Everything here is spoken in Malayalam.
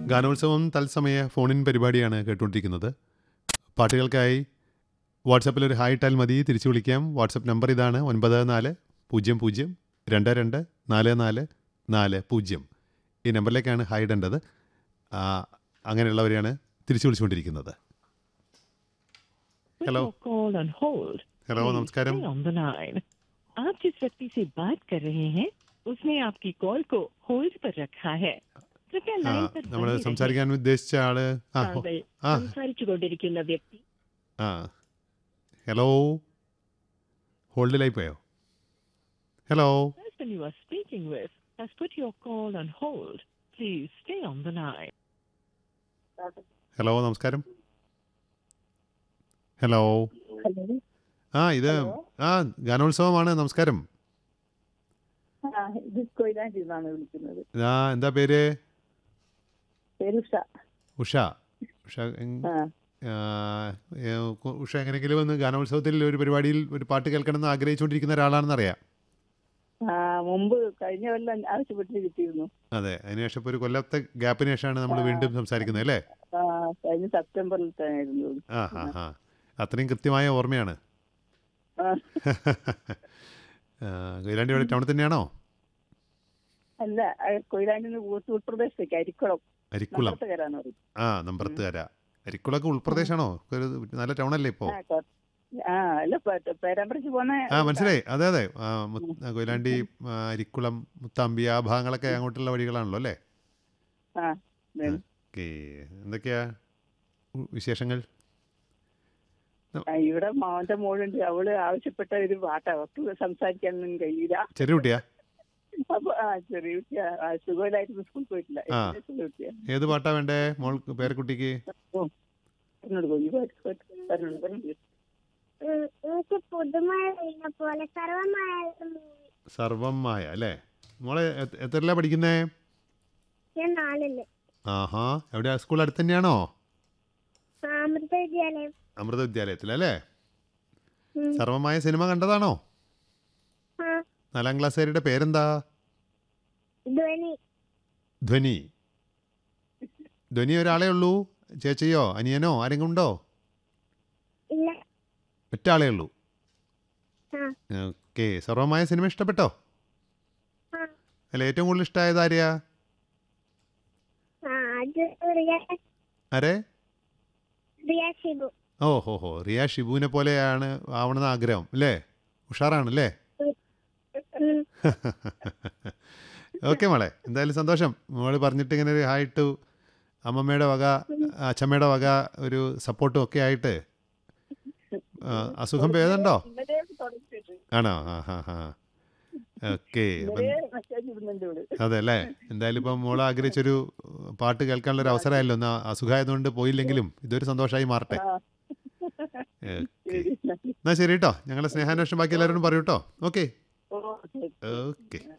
ഗാനോത്സവം തത്സമയ ഫോണിൻ പരിപാടിയാണ് കേട്ടുകൊണ്ടിരിക്കുന്നത് പാട്ടുകൾക്കായി വാട്സാപ്പിൽ ഒരു ഹായ് ഇട്ടാൽ മതി തിരിച്ചു വിളിക്കാം വാട്സപ്പ് നമ്പർ ഇതാണ് ഒൻപത് നാല് പൂജ്യം പൂജ്യം രണ്ട് രണ്ട് നാല് നാല് നാല് പൂജ്യം ഈ നമ്പറിലേക്കാണ് ഹായ് ഇടേണ്ടത് ആ, അങ്ങനെയുള്ളവരെയാണ് തിരിച്ചു വിളിച്ചുകൊണ്ടിരിക്കുന്നത് Put Hello. your call on hold. Hello Please നമസ്കാരം stay on the line. आप जिस व्यक्ति से बात कर रहे हैं उसने आपकी कॉल को होल्ड पर रखा है कृपया ആ लाइन पर നമ്മൾ बने रहिए। സംസാരിക്കാൻ ഉദ്ദേശിച്ച ആള് ആ ഹോ- താങ്കൾ ആ സംസാരിച്ചുകൊണ്ടിരിക്കുന്ന വ്യക്തി ആ ഹലോ ഹോൾഡിലായി പോയോ hello person you are speaking with has put your call on hold. Please stay on the line. Hello നമസ്കാരം ഹലോ ഹലോ ആ ഇത് ആ ഗാനോത്സവമാണ് നമസ്കാരം ആ ഇത് കൊയിലാണ്ടിൽ നിന്നാണ് വിളിക്കുന്നത് ആ എന്താ പേര് പേര് ഉഷ ഉഷ ഉഷ എങ്- ആ ആ, ഏ, ഉഷ എങ്ങനെയെങ്കിലും ഒന്ന് ഗാനോത്സവത്തിൽ ഒരു പരിപാടിയിൽ ഒരു പാട്ട് കേൾക്കണമെന്ന് ആഗ്രഹിച്ചുകൊണ്ടിരിക്കുന്ന ഒരാളാണെന്ന് അറിയാം ആ മുമ്പ് കഴിഞ്ഞ കൊല്ലം ആവശ്യപ്പെട്ട് കിട്ടിയിരുന്നു അതെ അതിനുശേഷം ഇപ്പോൾ ഒരു കൊല്ലത്തെ ഗ്യാപ്പിന് ശേഷമാണ് നമ്മൾ വീണ്ടും സംസാരിക്കുന്നത് അല്ലേ ആ കഴിഞ്ഞ സെപ്റ്റംബറിൽ തന്നെയായിരുന്നു ആ ഹാ ഹാ അത്രയും കൃത്യമായ ഓർമ്മയാണ് ആ, ആ, കൊയിലാണ്ടി ഇവിടെ ടൗണിൽ തന്നെയാണോ അല്ല ആ, കൊയിലാണ്ടിൽ നിന്ന് കുറച്ച് ഉൾപ്രദേശത്തേക്ക് അരിക്കുളം അരിക്കുളം നമ്പർത്തുകരാന്ന് പറയും ആ നമ്പറത്തുകര അരിക്കുളമൊക്കെ ഉൾപ്രദേശാണോ ഒരു നല്ല ടൗണല്ലേ ഇപ്പോൾ ആ, കൊ- ആ അല്ല പേ- പേരാമ്പ്രയ്ക്ക് പോണ ആ മനസ്സിലായി അതെ അതെ ആ, മുത്ത്- ആ, കൊയിലാണ്ടി ആ, അരിക്കുളം മുത്താമ്പി ആ ഭാഗങ്ങളൊക്കെ അങ്ങോട്ടുള്ള വഴികളാണല്ലോ അല്ലേ ആ അതെ. ഓക്കെ എന്തൊക്കെയാ ഉ- വിശേഷങ്ങൾ ആ, ഇവിടെ മോന്റെ മോളുണ്ട് അവള് ആവശ്യപ്പെട്ട ഒരു പാട്ട് അവർക്ക് സംസാരിക്കാനൊന്നും കഴിയില്ല ചെറിയ കുട്ടിയാ അപ്പൊ ആ ചെറിയ കുട്ടിയാ ആ, സുഖമില്ലായിരുന്നു സ്കൂളിൽ പോയിട്ടില്ല ആ. ചെറിയ കുട്ടിയാ ഏത് പാട്ടാ വേണ്ടേ മോൾ പേരക്കുട്ടിക്ക് പറഞ്ഞോട് പോയി പറഞ്ഞോട് പറഞ്ഞു എനിക്ക് പുതുമഴ വീണ പോലെ സർവമായ സർവം മായ അല്ലേ മോളെ എ- എത്രയിലാ പഠിക്കുന്നേ ഞാൻ നാളില് ആഹാ എവിടെയാ സ്കൂൾ അടുത്ത് തന്നെയാണോ അമൃത വിദ്യാലയം അമൃത വിദ്യാലയത്തിൽ അല്ലേ ഉം. സർവമായ സിനിമ കണ്ടതാണോ ആ നാലാം ക്ലാസ്സുകാരുടെ പേരെന്താ ധ്വനി ധ്വനി ധ്വനി ഒരാളേ ഉള്ളൂ ചേച്ചിയോ അനിയനോ ആരെങ്കിലും ഉണ്ടോ ഇല്ല ഒറ്റ ആളേ ഉള്ളൂ ആ ഓക്കെ സർവമായ സിനിമ ഇഷ്ടപ്പെട്ടോ ആ അല്ല ഏറ്റവും കൂടുതൽ ഇഷ്ടമായത് ആരെയാ ആ അത് റിയ ആരെ റിയ ഷിബു ഓ ഹോ ഹോ റിയ ഷിബുവിനെ പോലെയാണ് ആവണമെന്ന് ആഗ്രഹം അല്ലേ ഉഷാറാണ് അല്ലേ ഉം. ഓക്കെ മോളെ എന്തായാലും സന്തോഷം മോള് പറഞ്ഞിട്ട് ഇങ്ങനെ ഒരു ഹായിട്ട് അമ്മമ്മയുടെ വക അച്ഛമ്മയുടെ വക ഒരു സപ്പോർട്ടും ഒക്കെ ആയിട്ട് ആ, അസുഖം ഭേദമുണ്ടോ ഇന്നലെ തുടങ്ങിയിട്ട് ആണോ ആ ഹാ ഹാ ഓക്കെ ഇന്നലെ മെസ്സേജ് ഇടുന്നുണ്ട് ഇവിടെ അതെ അല്ലേ എന്തായാലും ഇപ്പം മോൾ ആഗ്രഹിച്ചൊരു പാട്ട് കേൾക്കാനുള്ള ഒരു അവസരമായല്ലോ ഒന്ന് അസുഖമായതുകൊണ്ട് പോയില്ലെങ്കിലും ഇതൊരു സന്തോഷമായി മാറട്ടെ ആ. ഓക്കെ ശരി. എന്നാ ശരി കേട്ടോ ഞങ്ങളുടെ സ്നേഹാന്വേഷണം ബാക്കി എല്ലാവരോടും പറയൂ കേട്ടോ ഓക്കെ ഓ, ശരി. ഓക്കെ